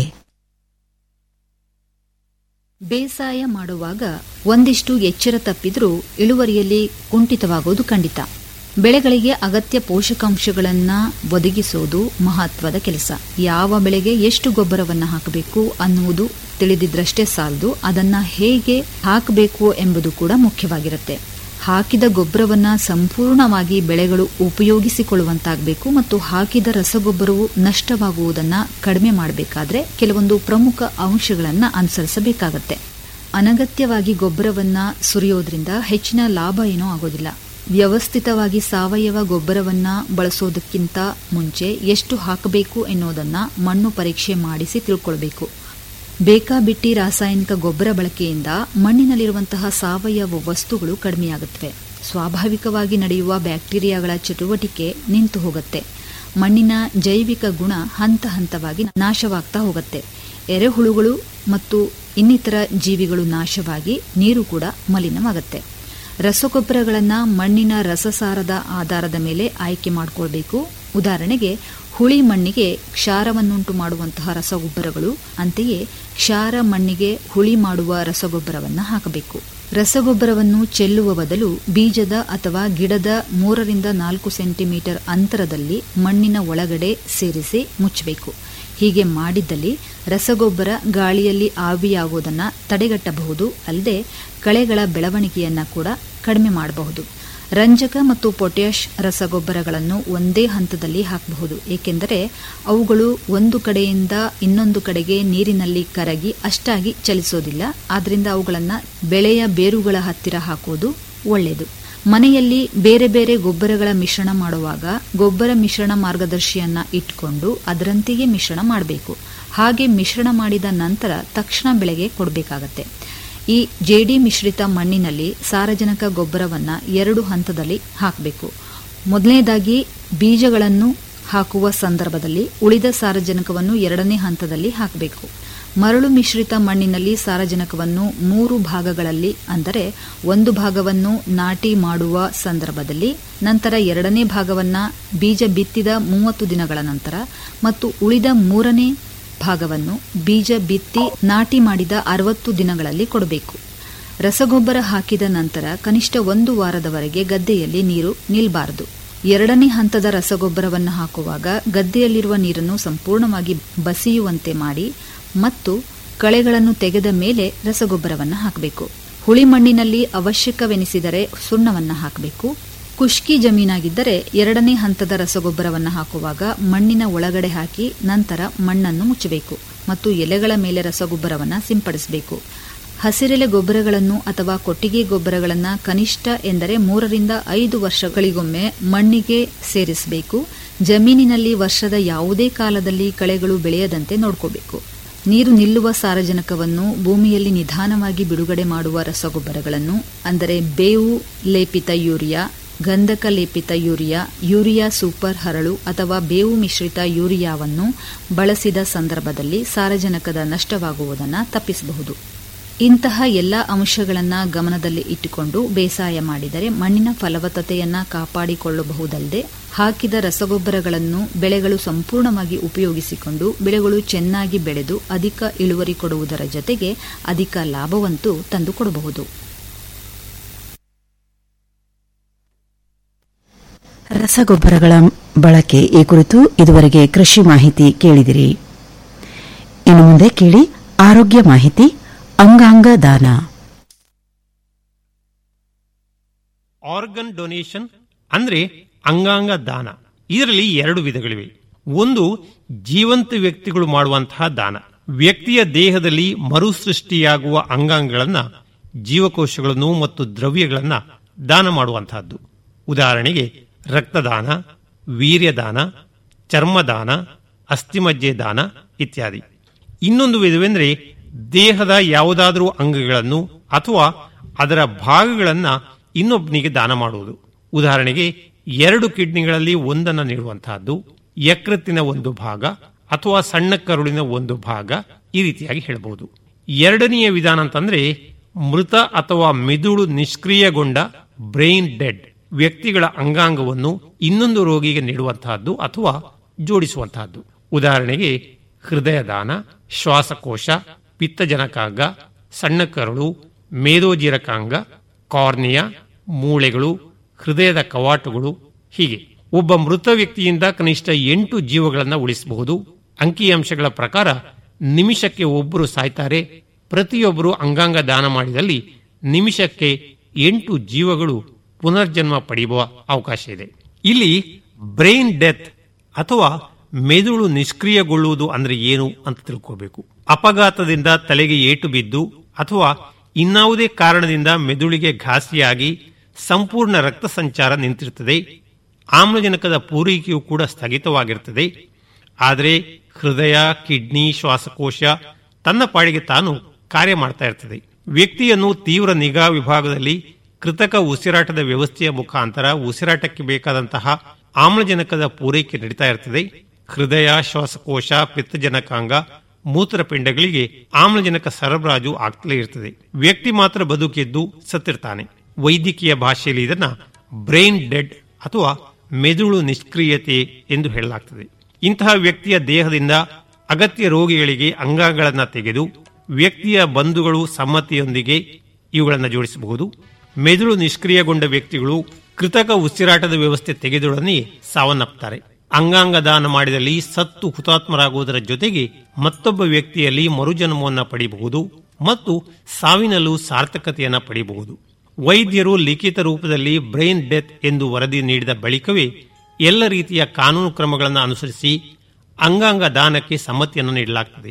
ಬೇಸಾಯ ಮಾಡುವಾಗ ಒಂದಿಷ್ಟು ಎಚ್ಚರ ತಪ್ಪಿದ್ರೂ ಇಳುವರಿಯಲ್ಲಿ ಕುಂಠಿತವಾಗುವುದು ಖಂಡಿತ ಬೆಳೆಗಳಿಗೆ ಅಗತ್ಯ ಪೋಷಕಾಂಶಗಳನ್ನ ಒದಗಿಸೋದು ಮಹತ್ವದ ಕೆಲಸ ಯಾವ ಬೆಳೆಗೆ ಎಷ್ಟು ಗೊಬ್ಬರವನ್ನು ಹಾಕಬೇಕು ಅನ್ನುವುದು ತಿಳಿದಿದ್ರಷ್ಟೇ ಸಾಲದು ಅದನ್ನ ಹೇಗೆ ಹಾಕಬೇಕು ಎಂಬುದು ಕೂಡ ಮುಖ್ಯವಾಗಿರುತ್ತೆ ಹಾಕಿದ ಗೊಬ್ಬರವನ್ನ ಸಂಪೂರ್ಣವಾಗಿ ಬೆಳೆಗಳು ಉಪಯೋಗಿಸಿಕೊಳ್ಳುವಂತಾಗಬೇಕು ಮತ್ತು ಹಾಕಿದ ರಸಗೊಬ್ಬರವು ನಷ್ಟವಾಗುವುದನ್ನ ಕಡಿಮೆ ಮಾಡಬೇಕಾದ್ರೆ ಕೆಲವೊಂದು ಪ್ರಮುಖ ಅಂಶಗಳನ್ನ ಅನುಸರಿಸಬೇಕಾಗತ್ತೆ ಅನಗತ್ಯವಾಗಿ ಗೊಬ್ಬರವನ್ನ ಸುರಿಯೋದ್ರಿಂದ ಹೆಚ್ಚಿನ ಲಾಭ ಏನೂ ಆಗೋದಿಲ್ಲ ವ್ಯವಸ್ಥಿತವಾಗಿ ಸಾವಯವ ಗೊಬ್ಬರವನ್ನ ಬಳಸೋದಕ್ಕಿಂತ ಮುಂಚೆ ಎಷ್ಟು ಹಾಕಬೇಕು ಎನ್ನುವುದನ್ನ ಮಣ್ಣು ಪರೀಕ್ಷೆ ಮಾಡಿಸಿ ತಿಳ್ಕೊಳ್ಬೇಕು ಬೇಕಾಬಿಟ್ಟಿ ರಾಸಾಯನಿಕ ಗೊಬ್ಬರ ಬಳಕೆಯಿಂದ ಮಣ್ಣಿನಲ್ಲಿರುವಂತಹ ಸಾವಯವ ವಸ್ತುಗಳು ಕಡಿಮೆಯಾಗುತ್ತವೆ ಸ್ವಾಭಾವಿಕವಾಗಿ ನಡೆಯುವ ಬ್ಯಾಕ್ಟೀರಿಯಾಗಳ ಚಟುವಟಿಕೆ ನಿಂತು ಹೋಗುತ್ತೆ ಮಣ್ಣಿನ ಜೈವಿಕ ಗುಣ ಹಂತ ಹಂತವಾಗಿ ನಾಶವಾಗ್ತಾ ಹೋಗುತ್ತೆ ಎರೆಹುಳುಗಳು ಮತ್ತು ಇನ್ನಿತರ ಜೀವಿಗಳು ನಾಶವಾಗಿ ನೀರು ಕೂಡ ಮಲಿನವಾಗುತ್ತೆ ರಸಗೊಬ್ಬರಗಳನ್ನು ಮಣ್ಣಿನ ರಸಸಾರದ ಆಧಾರದ ಮೇಲೆ ಆಯ್ಕೆ ಮಾಡಿಕೊಳ್ಬೇಕು ಉದಾಹರಣೆಗೆ ಹುಳಿ ಮಣ್ಣಿಗೆ ಕ್ಷಾರವನ್ನುಂಟು ಮಾಡುವಂತಹ ರಸಗೊಬ್ಬರಗಳು ಅಂತೆಯೇ ಕ್ಷಾರ ಮಣ್ಣಿಗೆ ಹುಳಿ ಮಾಡುವ ರಸಗೊಬ್ಬರವನ್ನು ಹಾಕಬೇಕು ರಸಗೊಬ್ಬರವನ್ನು ಚೆಲ್ಲುವ ಬದಲು ಬೀಜದ ಅಥವಾ ಗಿಡದ ಮೂರರಿಂದ ನಾಲ್ಕು ಸೆಂಟಿಮೀಟರ್ ಅಂತರದಲ್ಲಿ ಮಣ್ಣಿನ ಒಳಗಡೆ ಸೇರಿಸಿ ಮುಚ್ಚಬೇಕು ಹೀಗೆ ಮಾಡಿದ್ದಲ್ಲಿ ರಸಗೊಬ್ಬರ ಗಾಳಿಯಲ್ಲಿ ಆವಿಯಾಗುವುದನ್ನು ತಡೆಗಟ್ಟಬಹುದು ಅಲ್ಲದೆ ಕಳೆಗಳ ಬೆಳವಣಿಗೆಯನ್ನ ಕೂಡ ಕಡಿಮೆ ಮಾಡಬಹುದು ರಂಜಕ ಮತ್ತು ಪೊಟ್ಯಾಷ್ ರಸಗೊಬ್ಬರಗಳನ್ನು ಒಂದೇ ಹಂತದಲ್ಲಿ ಹಾಕಬಹುದು ಏಕೆಂದರೆ ಅವುಗಳು ಒಂದು ಕಡೆಯಿಂದ ಇನ್ನೊಂದು ಕಡೆಗೆ ನೀರಿನಲ್ಲಿ ಕರಗಿ ಅಷ್ಟಾಗಿ ಚಲಿಸೋದಿಲ್ಲ ಆದ್ದರಿಂದ ಅವುಗಳನ್ನು ಬೆಳೆಯ ಬೇರುಗಳ ಹತ್ತಿರ ಹಾಕುವುದು ಒಳ್ಳೆಯದು ಮನೆಯಲ್ಲಿ ಬೇರೆ ಬೇರೆ ಗೊಬ್ಬರಗಳ ಮಿಶ್ರಣ ಮಾಡುವಾಗ ಗೊಬ್ಬರ ಮಿಶ್ರಣ ಮಾರ್ಗದರ್ಶಿಯನ್ನ ಇಟ್ಕೊಂಡು ಅದರಂತೆಯೇ ಮಿಶ್ರಣ ಮಾಡಬೇಕು ಹಾಗೆ ಮಿಶ್ರಣ ಮಾಡಿದ ನಂತರ ತಕ್ಷಣ ಬೆಳೆಗೆ ಕೊಡಬೇಕಾಗತ್ತೆ ಈ ಜೇಡಿ ಮಿಶ್ರಿತ ಮಣ್ಣಿನಲ್ಲಿ ಸಾರಜನಕ ಗೊಬ್ಬರವನ್ನ ಎರಡು ಹಂತದಲ್ಲಿ ಹಾಕಬೇಕು ಮೊದಲನೇದಾಗಿ ಬೀಜಗಳನ್ನು ಹಾಕುವ ಸಂದರ್ಭದಲ್ಲಿ ಉಳಿದ ಸಾರಜನಕವನ್ನು ಎರಡನೇ ಹಂತದಲ್ಲಿ ಹಾಕಬೇಕು ಮರಳು ಮಿಶ್ರಿತ ಮಣ್ಣಿನಲ್ಲಿ ಸಾರಜನಕವನ್ನು ಮೂರು ಭಾಗಗಳಲ್ಲಿ ಅಂದರೆ ಒಂದು ಭಾಗವನ್ನು ನಾಟಿ ಮಾಡುವ ಸಂದರ್ಭದಲ್ಲಿ ನಂತರ ಎರಡನೇ ಭಾಗವನ್ನ ಬೀಜ ಬಿತ್ತಿದ ಮೂವತ್ತು ದಿನಗಳ ನಂತರ ಮತ್ತು ಉಳಿದ ಮೂರನೇ ಭಾಗವನ್ನು ಬೀಜ ಬಿತ್ತಿ ನಾಟಿ ಮಾಡಿದ ಅರವತ್ತು ದಿನಗಳಲ್ಲಿ ಕೊಡಬೇಕು ರಸಗೊಬ್ಬರ ಹಾಕಿದ ನಂತರ ಕನಿಷ್ಠ ಒಂದು ವಾರದವರೆಗೆ ಗದ್ದೆಯಲ್ಲಿ ನೀರು ನಿಲ್ಬಾರದು ಎರಡನೇ ಹಂತದ ರಸಗೊಬ್ಬರವನ್ನು ಹಾಕುವಾಗ ಗದ್ದೆಯಲ್ಲಿರುವ ನೀರನ್ನು ಸಂಪೂರ್ಣವಾಗಿ ಬಸಿಯುವಂತೆ ಮಾಡಿ ಮತ್ತು ಕಳೆಗಳನ್ನು ತೆಗೆದ ಮೇಲೆ ರಸಗೊಬ್ಬರವನ್ನು ಹಾಕಬೇಕು ಹುಳಿ ಮಣ್ಣಿನಲ್ಲಿ ಅವಶ್ಯಕವೆನಿಸಿದರೆ ಸುಣ್ಣವನ್ನು ಹಾಕಬೇಕು ಕುಷ್ಕಿ ಜಮೀನಾಗಿದ್ದರೆ ಎರಡನೇ ಹಂತದ ರಸಗೊಬ್ಬರವನ್ನು ಹಾಕುವಾಗ ಮಣ್ಣಿನ ಒಳಗಡೆ ಹಾಕಿ ನಂತರ ಮಣ್ಣನ್ನು ಮುಚ್ಚಬೇಕು ಮತ್ತು ಎಲೆಗಳ ಮೇಲೆ ರಸಗೊಬ್ಬರವನ್ನು ಸಿಂಪಡಿಸಬೇಕು ಹಸಿರೆಲೆ ಗೊಬ್ಬರಗಳನ್ನು ಅಥವಾ ಕೊಟ್ಟಿಗೆ ಗೊಬ್ಬರಗಳನ್ನು ಕನಿಷ್ಠ ಎಂದರೆ ಮೂರರಿಂದ ಐದು ವರ್ಷಗಳಿಗೊಮ್ಮೆ ಮಣ್ಣಿಗೆ ಸೇರಿಸಬೇಕು ಜಮೀನಿನಲ್ಲಿ ವರ್ಷದ ಯಾವುದೇ ಕಾಲದಲ್ಲಿ ಕಳೆಗಳು ಬೆಳೆಯದಂತೆ ನೋಡ್ಕೋಬೇಕು ನೀರು ನಿಲ್ಲುವ ಸಾರಜನಕವನ್ನು ಭೂಮಿಯಲ್ಲಿ ನಿಧಾನವಾಗಿ ಬಿಡುಗಡೆ ಮಾಡುವ ರಸಗೊಬ್ಬರಗಳನ್ನು ಅಂದರೆ ಬೇವು ಲೇಪಿತ ಯೂರಿಯಾ ಗಂಧಕ ಲೇಪಿತ ಯೂರಿಯಾ ಯೂರಿಯಾ ಸೂಪರ್ ಹರಳು ಅಥವಾ ಬೇವು ಮಿಶ್ರಿತ ಯೂರಿಯಾವನ್ನು ಬಳಸಿದ ಸಂದರ್ಭದಲ್ಲಿ ಸಾರಜನಕದ ನಷ್ಟವಾಗುವುದನ್ನು ತಪ್ಪಿಸಬಹುದು ಇಂತಹ ಎಲ್ಲ ಅಂಶಗಳನ್ನು ಗಮನದಲ್ಲಿ ಇಟ್ಟುಕೊಂಡು ಬೇಸಾಯ ಮಾಡಿದರೆ ಮಣ್ಣಿನ ಫಲವತ್ತತೆಯನ್ನ ಕಾಪಾಡಿಕೊಳ್ಳಬಹುದಲ್ಲದೆ ಹಾಕಿದ ರಸಗೊಬ್ಬರಗಳನ್ನು ಬೆಳೆಗಳು ಸಂಪೂರ್ಣವಾಗಿ ಉಪಯೋಗಿಸಿಕೊಂಡು ಬೆಳೆಗಳು ಚೆನ್ನಾಗಿ ಬೆಳೆದು ಅಧಿಕ ಇಳುವರಿ ಕೊಡುವುದರ ಜೊತೆಗೆ ಅಧಿಕ ಲಾಭವಂತೂ ತಂದುಕೊಡಬಹುದು ರಸಗೊಬ್ಬರಗಳ ಬಳಕೆ ಈ ಕುರಿತು ಇದುವರೆಗೆ ಕೃಷಿ ಮಾಹಿತಿ ಕೇಳಿದಿರಿ ಇನ್ನು ಮುಂದೆ ಕೇಳಿ ಆರೋಗ್ಯ ಮಾಹಿತಿ ಅಂಗಾಂಗ ದಾನ ಆರ್ಗನ್ ಡೊನೇಷನ್ ಅಂದ್ರೆ ಅಂಗಾಂಗ ದಾನ ಇದರಲ್ಲಿ ಎರಡು ವಿಧಗಳಿವೆ ಒಂದು ಜೀವಂತ ವ್ಯಕ್ತಿಗಳು ಮಾಡುವಂತಹ ದಾನ ವ್ಯಕ್ತಿಯ ದೇಹದಲ್ಲಿ ಮರುಸೃಷ್ಟಿಯಾಗುವ ಅಂಗಾಂಗಗಳನ್ನ ಜೀವಕೋಶಗಳನ್ನು ಮತ್ತು ದ್ರವ್ಯಗಳನ್ನ ದಾನ ಮಾಡುವಂತಹದ್ದು ಉದಾಹರಣೆಗೆ ರಕ್ತದಾನ ವೀರ್ಯದಾನ ಚರ್ಮದಾನ ಅಸ್ಥಿಮಜ್ಜೆ ದಾನ ಇತ್ಯಾದಿ ಇನ್ನೊಂದು ವಿಧವೆಂದರೆ ದೇಹದ ಯಾವುದಾದರೂ ಅಂಗಗಳನ್ನು ಅಥವಾ ಅದರ ಭಾಗಗಳನ್ನ ಇನ್ನೊಬ್ಬನಿಗೆ ದಾನ ಮಾಡುವುದು ಉದಾಹರಣೆಗೆ ಎರಡು ಕಿಡ್ನಿಗಳಲ್ಲಿ ಒಂದನ್ನು ನೀಡುವಂತಹದ್ದು ಯಕೃತ್ತಿನ ಒಂದು ಭಾಗ ಅಥವಾ ಸಣ್ಣ ಕರುಳಿನ ಒಂದು ಭಾಗ ಈ ರೀತಿಯಾಗಿ ಹೇಳಬಹುದು ಎರಡನೆಯ ವಿಧಾನ ಅಂತಂದ್ರೆ ಮೃತ ಅಥವಾ ಮಿದುಳು ನಿಷ್ಕ್ರಿಯಗೊಂಡ ಬ್ರೈನ್ ಡೆಡ್ ವ್ಯಕ್ತಿಗಳ ಅಂಗಾಂಗವನ್ನು ಇನ್ನೊಂದು ರೋಗಿಗೆ ನೀಡುವಂತಹದ್ದು ಅಥವಾ ಜೋಡಿಸುವಂತಹದ್ದು ಉದಾಹರಣೆಗೆ ಹೃದಯದಾನ ಶ್ವಾಸಕೋಶ ಪಿತ್ತಜನಕಾಂಗ ಸಣ್ಣ ಕರುಳು ಮೇದೋಜೀರಕಾಂಗ ಕಾರ್ನಿಯ ಮೂಳೆಗಳು ಹೃದಯದ ಕವಾಟುಗಳು ಹೀಗೆ ಒಬ್ಬ ಮೃತ ವ್ಯಕ್ತಿಯಿಂದ ಕನಿಷ್ಠ ಎಂಟು ಜೀವಗಳನ್ನು ಉಳಿಸಬಹುದು ಅಂಕಿಅಂಶಗಳ ಪ್ರಕಾರ ನಿಮಿಷಕ್ಕೆ ಒಬ್ಬರು ಸಾಯ್ತಾರೆ ಪ್ರತಿಯೊಬ್ಬರು ಅಂಗಾಂಗ ದಾನ ಮಾಡಿದಲ್ಲಿ ನಿಮಿಷಕ್ಕೆ ಎಂಟು ಜೀವಗಳು ಪುನರ್ಜನ್ಮ ಪಡೆಯುವ ಅವಕಾಶ ಇದೆ ಇಲ್ಲಿ ಬ್ರೈನ್ ಡೆತ್ ಅಥವಾ ಮೆದುಳು ನಿಷ್ಕ್ರಿಯಗೊಳ್ಳುವುದು ಅಂದ್ರೆ ಏನು ಅಂತ ತಿಳ್ಕೋಬೇಕು ಅಪಘಾತದಿಂದ ತಲೆಗೆ ಏಟು ಬಿದ್ದು ಅಥವಾ ಇನ್ನಾವುದೇ ಕಾರಣದಿಂದ ಮೆದುಳಿಗೆ ಘಾಸಿಯಾಗಿ ಸಂಪೂರ್ಣ ರಕ್ತ ಸಂಚಾರ ನಿಂತಿರುತ್ತದೆ ಆಮ್ಲಜನಕದ ಪೂರೈಕೆಯೂ ಕೂಡ ಸ್ಥಗಿತವಾಗಿರುತ್ತದೆ ಆದರೆ ಹೃದಯ ಕಿಡ್ನಿ ಶ್ವಾಸಕೋಶ ತನ್ನ ಪಾಡಿಗೆ ತಾನು ಕಾರ್ಯ ಮಾಡ್ತಾ ಇರ್ತದೆ ವ್ಯಕ್ತಿಯನ್ನು ತೀವ್ರ ನಿಗಾ ವಿಭಾಗದಲ್ಲಿ ಕೃತಕ ಉಸಿರಾಟದ ವ್ಯವಸ್ಥೆಯ ಮುಖಾಂತರ ಉಸಿರಾಟಕ್ಕೆ ಬೇಕಾದಂತಹ ಆಮ್ಲಜನಕದ ಪೂರೈಕೆ ನಡೀತಾ ಇರ್ತದೆ ಹೃದಯ ಶ್ವಾಸಕೋಶ ಪಿತ್ತಜನಕಾಂಗ ಮೂತ್ರಪಿಂಡಗಳಿಗೆ ಆಮ್ಲಜನಕ ಸರಬರಾಜು ಆಗ್ತಲೇ ಇರ್ತದೆ ವ್ಯಕ್ತಿ ಮಾತ್ರ ಬದುಕಿದ್ದು ಸತ್ತಿರ್ತಾನೆ ವೈದ್ಯಕೀಯ ಭಾಷೆಯಲ್ಲಿ ಇದನ್ನ ಬ್ರೈನ್ ಡೆಡ್ ಅಥವಾ ಮೆದುಳು ನಿಷ್ಕ್ರಿಯತೆ ಎಂದು ಹೇಳಲಾಗ್ತದೆ ಇಂತಹ ವ್ಯಕ್ತಿಯ ದೇಹದಿಂದ ಅಗತ್ಯ ರೋಗಿಗಳಿಗೆ ಅಂಗಗಳನ್ನು ತೆಗೆದು ವ್ಯಕ್ತಿಯ ಬಂಧುಗಳು ಸಮ್ಮತಿಯೊಂದಿಗೆ ಇವುಗಳನ್ನು ಜೋಡಿಸಬಹುದು ಮೆದುಳು ನಿಷ್ಕ್ರಿಯಗೊಂಡ ವ್ಯಕ್ತಿಗಳು ಕೃತಕ ಉಸಿರಾಟದ ವ್ಯವಸ್ಥೆ ತೆಗೆದೊಡನೆ ಸಾವನ್ನಪ್ಪುತ್ತಾರೆ ಅಂಗಾಂಗ ದಾನ ಮಾಡಿದಲ್ಲಿ ಸತ್ತು ಹುತಾತ್ಮರಾಗುವುದರ ಜೊತೆಗೆ ಮತ್ತೊಬ್ಬ ವ್ಯಕ್ತಿಯಲ್ಲಿ ಮರುಜನ್ಮವನ್ನು ಪಡೆಯಬಹುದು ಮತ್ತು ಸಾವಿನಲ್ಲೂ ಸಾರ್ಥಕತೆಯನ್ನು ಪಡೆಯಬಹುದು ವೈದ್ಯರು ಲಿಖಿತ ರೂಪದಲ್ಲಿ ಬ್ರೈನ್ ಡೆತ್ ಎಂದು ವರದಿ ನೀಡಿದ ಬಳಿಕವೇ ಎಲ್ಲ ರೀತಿಯ ಕಾನೂನು ಕ್ರಮಗಳನ್ನು ಅನುಸರಿಸಿ ಅಂಗಾಂಗ ದಾನಕ್ಕೆ ಸಮ್ಮತಿಯನ್ನು ನೀಡಲಾಗುತ್ತದೆ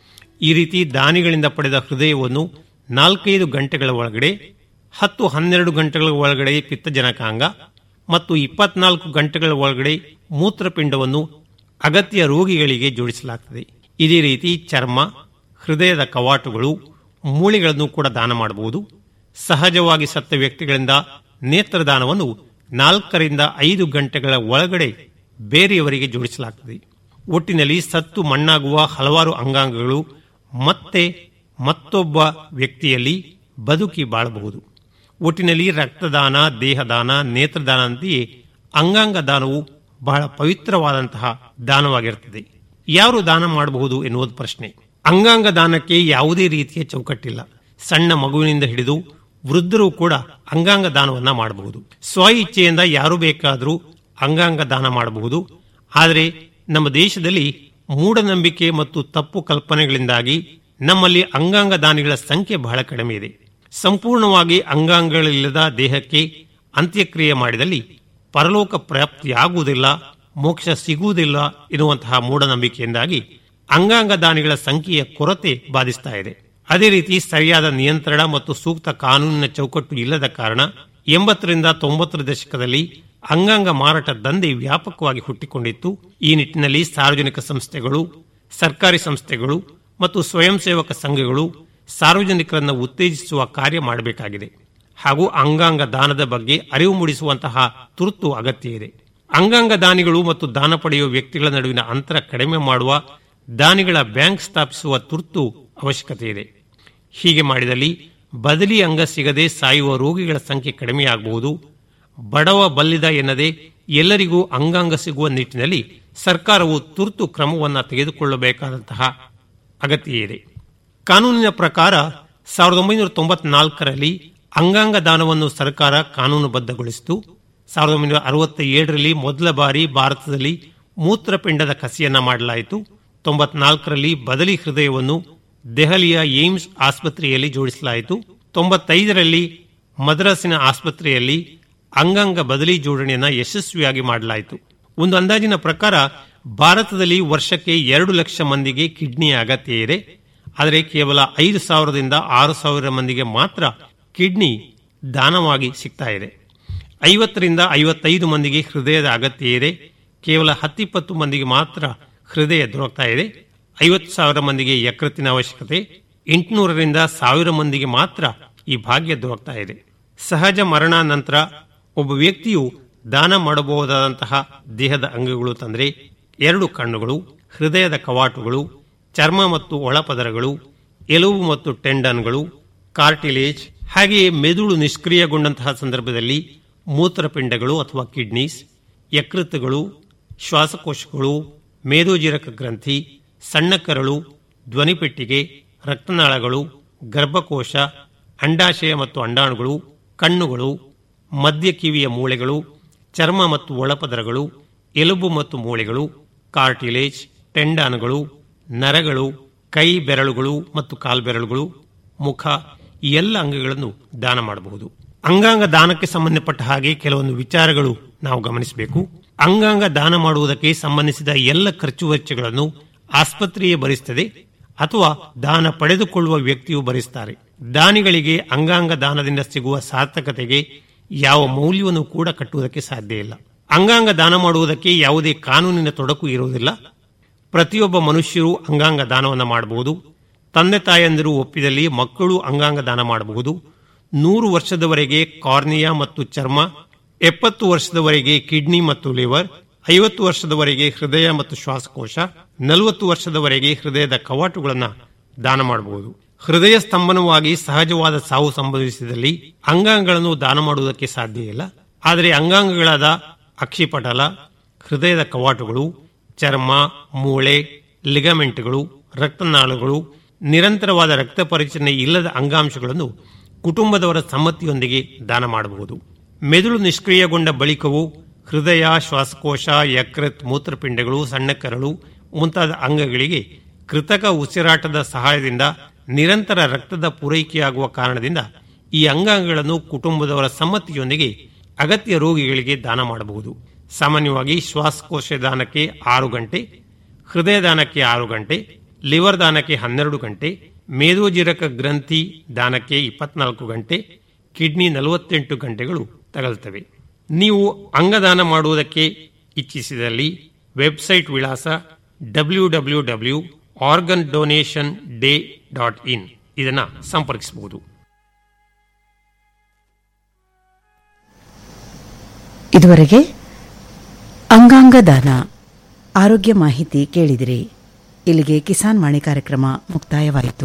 ಈ ರೀತಿ ದಾನಿಗಳಿಂದ ಪಡೆದ ಹೃದಯವನ್ನು ನಾಲ್ಕೈದು ಗಂಟೆಗಳ ಒಳಗಡೆ ಹತ್ತು ಹನ್ನೆರಡು ಗಂಟೆಗಳ ಒಳಗಡೆ ಪಿತ್ತಜನಕಾಂಗ ಮತ್ತು ಇಪ್ಪತ್ನಾಲ್ಕು ಗಂಟೆಗಳ ಒಳಗಡೆ ಮೂತ್ರಪಿಂಡವನ್ನು ಅಗತ್ಯ ರೋಗಿಗಳಿಗೆ ಜೋಡಿಸಲಾಗುತ್ತದೆ ಇದೇ ರೀತಿ ಚರ್ಮ ಹೃದಯದ ಕವಾಟುಗಳು ಮೂಳೆಗಳನ್ನು ಕೂಡ ದಾನ ಮಾಡಬಹುದು ಸಹಜವಾಗಿ ಸತ್ತ ವ್ಯಕ್ತಿಗಳಿಂದ ನೇತ್ರದಾನವನ್ನು ನಾಲ್ಕರಿಂದ ಐದು ಗಂಟೆಗಳ ಒಳಗಡೆ ಬೇರೆಯವರಿಗೆ ಜೋಡಿಸಲಾಗುತ್ತದೆ ಒಟ್ಟಿನಲ್ಲಿ ಸತ್ತು ಮಣ್ಣಾಗುವ ಹಲವಾರು ಅಂಗಾಂಗಗಳು ಮತ್ತೆ ಮತ್ತೊಬ್ಬ ವ್ಯಕ್ತಿಯಲ್ಲಿ ಬದುಕಿ ಬಾಳಬಹುದು ಒಟ್ಟಿನಲ್ಲಿ ರಕ್ತದಾನ ದೇಹದಾನ ನೇತ್ರದಾನಂತೆಯೇ ಅಂಗಾಂಗ ದಾನವು ಬಹಳ ಪವಿತ್ರವಾದಂತಹ ದಾನವಾಗಿರುತ್ತದೆ ಯಾರು ದಾನ ಮಾಡಬಹುದು ಎನ್ನುವುದು ಪ್ರಶ್ನೆ ಅಂಗಾಂಗ ದಾನಕ್ಕೆ ಯಾವುದೇ ರೀತಿಯ ಚೌಕಟ್ಟಿಲ್ಲ ಸಣ್ಣ ಮಗುವಿನಿಂದ ಹಿಡಿದು ವೃದ್ಧರು ಕೂಡ ಅಂಗಾಂಗ ದಾನವನ್ನ ಮಾಡಬಹುದು ಸ್ವ ಇಚ್ಛೆಯಿಂದ ಯಾರು ಬೇಕಾದರೂ ಅಂಗಾಂಗ ದಾನ ಮಾಡಬಹುದು ಆದರೆ ನಮ್ಮ ದೇಶದಲ್ಲಿ ಮೂಢನಂಬಿಕೆ ಮತ್ತು ತಪ್ಪು ಕಲ್ಪನೆಗಳಿಂದಾಗಿ ನಮ್ಮಲ್ಲಿ ಅಂಗಾಂಗ ದಾನಿಗಳ ಸಂಖ್ಯೆ ಬಹಳ ಕಡಿಮೆ ಇದೆ ಸಂಪೂರ್ಣವಾಗಿ ಅಂಗಾಂಗಗಳಿಲ್ಲದ ದೇಹಕ್ಕೆ ಅಂತ್ಯಕ್ರಿಯೆ ಮಾಡಿದಲ್ಲಿ ಪರಲೋಕ ಪ್ರಾಪ್ತಿಯಾಗುವುದಿಲ್ಲ ಮೋಕ್ಷ ಸಿಗುವುದಿಲ್ಲ ಎನ್ನುವಂತಹ ಮೂಢನಂಬಿಕೆಯಿಂದಾಗಿ ಅಂಗಾಂಗ ದಾನಿಗಳ ಸಂಖ್ಯೆಯ ಕೊರತೆ ಬಾಧಿಸ್ತಾ ಇದೆ ಅದೇ ರೀತಿ ಸರಿಯಾದ ನಿಯಂತ್ರಣ ಮತ್ತು ಸೂಕ್ತ ಕಾನೂನಿನ ಚೌಕಟ್ಟು ಇಲ್ಲದ ಕಾರಣ ಎಂಬತ್ತರಿಂದ ತೊಂಬತ್ತರ ದಶಕದಲ್ಲಿ ಅಂಗಾಂಗ ಮಾರಾಟ ದಂಧೆ ವ್ಯಾಪಕವಾಗಿ ಹುಟ್ಟಿಕೊಂಡಿತ್ತು ಈ ನಿಟ್ಟಿನಲ್ಲಿ ಸಾರ್ವಜನಿಕ ಸಂಸ್ಥೆಗಳು ಸರ್ಕಾರಿ ಸಂಸ್ಥೆಗಳು ಮತ್ತು ಸ್ವಯಂ ಸೇವಕ ಸಂಘಗಳು ಸಾರ್ವಜನಿಕರನ್ನು ಉತ್ತೇಜಿಸುವ ಕಾರ್ಯ ಮಾಡಬೇಕಾಗಿದೆ ಹಾಗೂ ಅಂಗಾಂಗ ದಾನದ ಬಗ್ಗೆ ಅರಿವು ಮೂಡಿಸುವಂತಹ ತುರ್ತು ಅಗತ್ಯ ಇದೆ ಅಂಗಾಂಗ ದಾನಿಗಳು ಮತ್ತು ದಾನ ಪಡೆಯುವ ವ್ಯಕ್ತಿಗಳ ನಡುವಿನ ಅಂತರ ಕಡಿಮೆ ಮಾಡುವ ದಾನಿಗಳ ಬ್ಯಾಂಕ್ ಸ್ಥಾಪಿಸುವ ತುರ್ತು ಅವಶ್ಯಕತೆ ಇದೆ ಹೀಗೆ ಮಾಡಿದಲ್ಲಿ ಬದಲಿ ಅಂಗ ಸಿಗದೆ ಸಾಯುವ ರೋಗಿಗಳ ಸಂಖ್ಯೆ ಕಡಿಮೆಯಾಗಬಹುದು ಬಡವ ಬಲ್ಲಿದ ಎನ್ನದೆ ಎಲ್ಲರಿಗೂ ಅಂಗಾಂಗ ಸಿಗುವ ನಿಟ್ಟಿನಲ್ಲಿ ಸರ್ಕಾರವು ತುರ್ತು ಕ್ರಮವನ್ನು ತೆಗೆದುಕೊಳ್ಳಬೇಕಾದಂತಹ ಅಗತ್ಯ ಇದೆ ಕಾನೂನಿನ ಪ್ರಕಾರ ಸಾವಿರದ ಒಂಬೈನೂರ ತೊಂಬತ್ನಾಲ್ಕರಲ್ಲಿ ಅಂಗಾಂಗ ದಾನವನ್ನು ಸರ್ಕಾರ ಕಾನೂನುಬದ್ಧಗೊಳಿಸಿತು ಸಾವಿರದ ಒಂಬೈನೂರ ಅರವತ್ತ ಏಳರಲ್ಲಿ ಮೊದಲ ಬಾರಿ ಭಾರತದಲ್ಲಿ ಮೂತ್ರಪಿಂಡದ ಕಸಿಯನ್ನ ಮಾಡಲಾಯಿತು ತೊಂಬತ್ನಾಲ್ಕರಲ್ಲಿ ಬದಲಿ ಹೃದಯವನ್ನು ದೆಹಲಿಯ ಏಮ್ಸ್ ಆಸ್ಪತ್ರೆಯಲ್ಲಿ ಜೋಡಿಸಲಾಯಿತು ತೊಂಬತ್ತೈದರಲ್ಲಿ ಮದ್ರಾಸಿನ ಆಸ್ಪತ್ರೆಯಲ್ಲಿ ಅಂಗಾಂಗ ಬದಲಿ ಜೋಡಣೆಯನ್ನು ಯಶಸ್ವಿಯಾಗಿ ಮಾಡಲಾಯಿತು ಒಂದು ಅಂದಾಜಿನ ಪ್ರಕಾರ ಭಾರತದಲ್ಲಿ ವರ್ಷಕ್ಕೆ ಎರಡು ಲಕ್ಷ ಮಂದಿಗೆ ಕಿಡ್ನಿಯ ಅಗತ್ಯ ಇದೆ ಆದರೆ ಕೇವಲ ಐದು ಸಾವಿರದಿಂದ ಆರು ಸಾವಿರ ಮಂದಿಗೆ ಮಾತ್ರ ಕಿಡ್ನಿ ದಾನವಾಗಿ ಸಿಗ್ತಾ ಇದೆ ಐವತ್ತರಿಂದ ಐವತ್ತೈದು ಮಂದಿಗೆ ಹೃದಯದ ಅಗತ್ಯ ಇದೆ ಕೇವಲ ಹತ್ತಿಪ್ಪತ್ತು ಮಂದಿಗೆ ಮಾತ್ರ ಹೃದಯ ದೊರಕ್ತಾ ಇದೆ ಐವತ್ತು ಸಾವಿರ ಮಂದಿಗೆ ಯಕೃತ್ತಿನ ಅವಶ್ಯಕತೆ ಎಂಟುನೂರರಿಂದ ಸಾವಿರ ಮಂದಿಗೆ ಮಾತ್ರ ಈ ಭಾಗ್ಯ ದೊರಕ್ತಾ ಇದೆ ಸಹಜ ಮರಣ ನಂತರ ಒಬ್ಬ ವ್ಯಕ್ತಿಯು ದಾನ ಮಾಡಬಹುದಾದಂತಹ ದೇಹದ ಅಂಗಗಳು ತಂದ್ರೆ ಎರಡು ಕಣ್ಣುಗಳು ಹೃದಯದ ಕವಾಟುಗಳು ಚರ್ಮ ಮತ್ತು ಒಳಪದರಗಳು ಎಲುಬು ಮತ್ತು ಟೆಂಡನ್ಗಳು ಕಾರ್ಟಿಲೇಜ್ ಹಾಗೆಯೇ ಮೆದುಳು ನಿಷ್ಕ್ರಿಯಗೊಂಡಂತಹ ಸಂದರ್ಭದಲ್ಲಿ ಮೂತ್ರಪಿಂಡಗಳು ಅಥವಾ ಕಿಡ್ನೀಸ್ ಯಕೃತ್ತುಗಳು ಶ್ವಾಸಕೋಶಗಳು ಮೇದೋಜಿರಕ ಗ್ರಂಥಿ ಸಣ್ಣ ಕರಳು ಧ್ವನಿಪೆಟ್ಟಿಗೆ ರಕ್ತನಾಳಗಳು ಗರ್ಭಕೋಶ ಅಂಡಾಶಯ ಮತ್ತು ಅಂಡಾಣುಗಳು ಕಣ್ಣುಗಳು ಮಧ್ಯ ಕಿವಿಯ ಮೂಳೆಗಳು ಚರ್ಮ ಮತ್ತು ಒಳಪದರಗಳು ಎಲುಬು ಮತ್ತು ಮೂಳೆಗಳು ಕಾರ್ಟಿಲೇಜ್ ಟೆಂಡಾನುಗಳು ನರಗಳು ಕೈ ಬೆರಳುಗಳು ಮತ್ತು ಕಾಲ್ಬೆರಳುಗಳು ಮುಖ ಈ ಎಲ್ಲ ಅಂಗಗಳನ್ನು ದಾನ ಮಾಡಬಹುದು ಅಂಗಾಂಗ ದಾನಕ್ಕೆ ಸಂಬಂಧಪಟ್ಟ ಹಾಗೆ ಕೆಲವೊಂದು ವಿಚಾರಗಳು ನಾವು ಗಮನಿಸಬೇಕು ಅಂಗಾಂಗ ದಾನ ಮಾಡುವುದಕ್ಕೆ ಸಂಬಂಧಿಸಿದ ಎಲ್ಲ ಖರ್ಚು ವೆಚ್ಚಗಳನ್ನು ಆಸ್ಪತ್ರೆಯೇ ಭರಿಸುತ್ತದೆ ಅಥವಾ ದಾನ ಪಡೆದುಕೊಳ್ಳುವ ವ್ಯಕ್ತಿಯು ಭರಿಸುತ್ತಾರೆ ದಾನಿಗಳಿಗೆ ಅಂಗಾಂಗ ದಾನದಿಂದ ಸಿಗುವ ಸಾರ್ಥಕತೆಗೆ ಯಾವ ಮೌಲ್ಯವನ್ನು ಕೂಡ ಕಟ್ಟುವುದಕ್ಕೆ ಸಾಧ್ಯ ಇಲ್ಲ ಅಂಗಾಂಗ ದಾನ ಮಾಡುವುದಕ್ಕೆ ಯಾವುದೇ ಕಾನೂನಿನ ತೊಡಕು ಇರುವುದಿಲ್ಲ ಪ್ರತಿಯೊಬ್ಬ ಮನುಷ್ಯರು ಅಂಗಾಂಗ ದಾನವನ್ನು ಮಾಡಬಹುದು ತಂದೆ ತಾಯಂದಿರು ಒಪ್ಪಿದಲ್ಲಿ ಮಕ್ಕಳು ಅಂಗಾಂಗ ದಾನ ಮಾಡಬಹುದು ನೂರು ವರ್ಷದವರೆಗೆ ಕಾರ್ನಿಯಾ ಮತ್ತು ಚರ್ಮ ಎಪ್ಪತ್ತು ವರ್ಷದವರೆಗೆ ಕಿಡ್ನಿ ಮತ್ತು ಲಿವರ್ ಐವತ್ತು ವರ್ಷದವರೆಗೆ ಹೃದಯ ಮತ್ತು ಶ್ವಾಸಕೋಶ ನಲವತ್ತು ವರ್ಷದವರೆಗೆ ಹೃದಯದ ಕವಾಟುಗಳನ್ನು ದಾನ ಮಾಡಬಹುದು ಹೃದಯ ಸ್ತಂಭನವಾಗಿ ಸಹಜವಾದ ಸಾವು ಸಂಭವಿಸಿದಲ್ಲಿ ಅಂಗಾಂಗಗಳನ್ನು ದಾನ ಮಾಡುವುದಕ್ಕೆ ಸಾಧ್ಯ ಇಲ್ಲ ಆದರೆ ಅಂಗಾಂಗಗಳಾದ ಅಕ್ಷಿಪಟಲ ಹೃದಯದ ಕವಾಟುಗಳು ಚರ್ಮ ಮೂಳೆ ಲಿಗಮೆಂಟ್ಗಳು ರಕ್ತನಾಳಗಳು ನಿರಂತರವಾದ ರಕ್ತ ಪರಿಚಲನೆ ಇಲ್ಲದ ಅಂಗಾಂಶಗಳನ್ನು ಕುಟುಂಬದವರ ಸಮ್ಮತಿಯೊಂದಿಗೆ ದಾನ ಮಾಡಬಹುದು ಮೆದುಳು ನಿಷ್ಕ್ರಿಯಗೊಂಡ ಬಳಿಕವೂ ಹೃದಯ ಶ್ವಾಸಕೋಶ ಯಕೃತ್ ಮೂತ್ರಪಿಂಡಗಳು ಸಣ್ಣ ಕರಳು ಮುಂತಾದ ಅಂಗಗಳಿಗೆ ಕೃತಕ ಉಸಿರಾಟದ ಸಹಾಯದಿಂದ ನಿರಂತರ ರಕ್ತದ ಪೂರೈಕೆಯಾಗುವ ಕಾರಣದಿಂದ ಈ ಅಂಗಾಂಗಗಳನ್ನು ಕುಟುಂಬದವರ ಸಮ್ಮತಿಯೊಂದಿಗೆ ಅಗತ್ಯ ರೋಗಿಗಳಿಗೆ ದಾನ ಮಾಡಬಹುದು ಸಾಮಾನ್ಯವಾಗಿ ಶ್ವಾಸಕೋಶ ದಾನಕ್ಕೆ ಆರು ಗಂಟೆ ಹೃದಯ ದಾನಕ್ಕೆ ಆರು ಗಂಟೆ ಲಿವರ್ ದಾನಕ್ಕೆ ಹನ್ನೆರಡು ಗಂಟೆ ಮೇದೋಜಿರಕ ಗ್ರಂಥಿ ದಾನಕ್ಕೆ ಇಪ್ಪತ್ನಾಲ್ಕು ಗಂಟೆ ಕಿಡ್ನಿ ನಲವತ್ತೆಂಟು ಗಂಟೆಗಳು ತಗಲ್ತವೆ ನೀವು ಅಂಗದಾನ ಮಾಡುವುದಕ್ಕೆ ಇಚ್ಛಿಸಿದಲ್ಲಿ ವೆಬ್ಸೈಟ್ ವಿಳಾಸ W W W organ donation day dot in ಇದನ್ನು ಸಂಪರ್ಕಿಸಬಹುದು ಇದುವರೆಗೆ ಅಂಗಾಂಗ ದಾನ ಆರೋಗ್ಯ ಮಾಹಿತಿ ಕೇಳಿದಿರಿ ಇಲ್ಲಿಗೆ ಕಿಸಾನ್ ವಾಣಿ ಕಾರ್ಯಕ್ರಮ ಮುಕ್ತಾಯವಾಯಿತು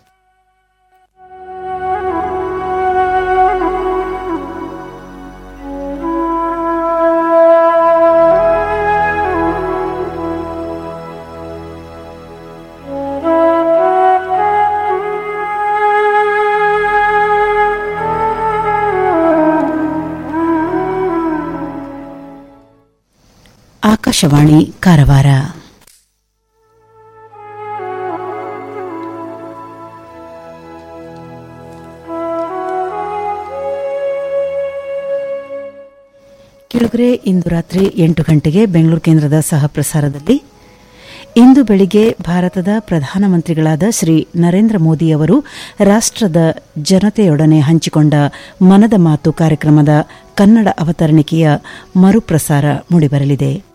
ಆಕಾಶವಾಣಿ ಕಾರವಾರ ಕೆಳಗರೆ ಇಂದು ರಾತ್ರಿ ಎಂಟು ಗಂಟೆಗೆ ಬೆಂಗಳೂರು ಕೇಂದ್ರದ ಸಹ ಪ್ರಸಾರದಲ್ಲಿ ಇಂದು ಬೆಳಿಗ್ಗೆ ಭಾರತದ ಪ್ರಧಾನಮಂತ್ರಿಗಳಾದ ಶ್ರೀ ನರೇಂದ್ರ ಮೋದಿ ಅವರು ರಾಷ್ಟದ ಜನತೆಯೊಡನೆ ಹಂಚಿಕೊಂಡ ಮನದ ಮಾತು ಕಾರ್ಯಕ್ರಮದ ಕನ್ನಡ ಅವತರಣಿಕೆಯ ಮರುಪ್ರಸಾರ ಮೂಡಿಬರಲಿದೆ